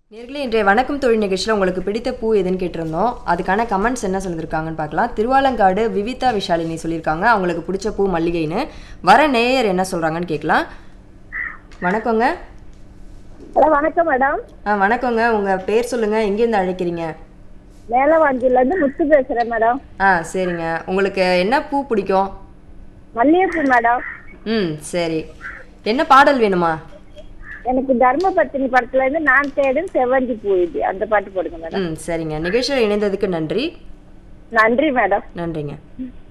நேர்களே இன்றைய வணக்கம் தொழில் நிகழ்ச்சியில் உங்களுக்கு பிடித்த பூ எதுன்னு கேட்டிருந்தோம் அதுக்கான கமெண்ட்ஸ் என்ன சொல்லியிருக்காங்கன்னு பார்க்கலாம் திருவாலங்காடு விவிதா விஷாலினி சொல்லியிருக்காங்க அவங்களுக்கு பிடிச்ச பூ மல்லிகைன்னு வர நேயர் என்ன சொல்கிறாங்கன்னு கேட்கலாம் வணக்கங்க ஹலோ வணக்கம் மேடம் ஆ வணக்கங்க உங்கள் பேர் சொல்லுங்கள் எங்கேருந்து அழைக்கிறீங்க மேலவாஞ்சில இருந்து முத்து பேசுறேன் மேடம் ஆ சரிங்க உங்களுக்கு என்ன பூ பிடிக்கும் மல்லிகைப்பூ மேடம் ம் சரி என்ன பாடல் வேணுமா எனக்கு தர்மபத்தினி படத்துல இருந்து நான் தேடும் செவ்வந்தி பூ இது அந்த பாட்டு போடுங்க மேடம் ம் சரிங்க நிகழ்ச்சியில் இணைந்ததுக்கு நன்றி நன்றி மேடம் நன்றிங்க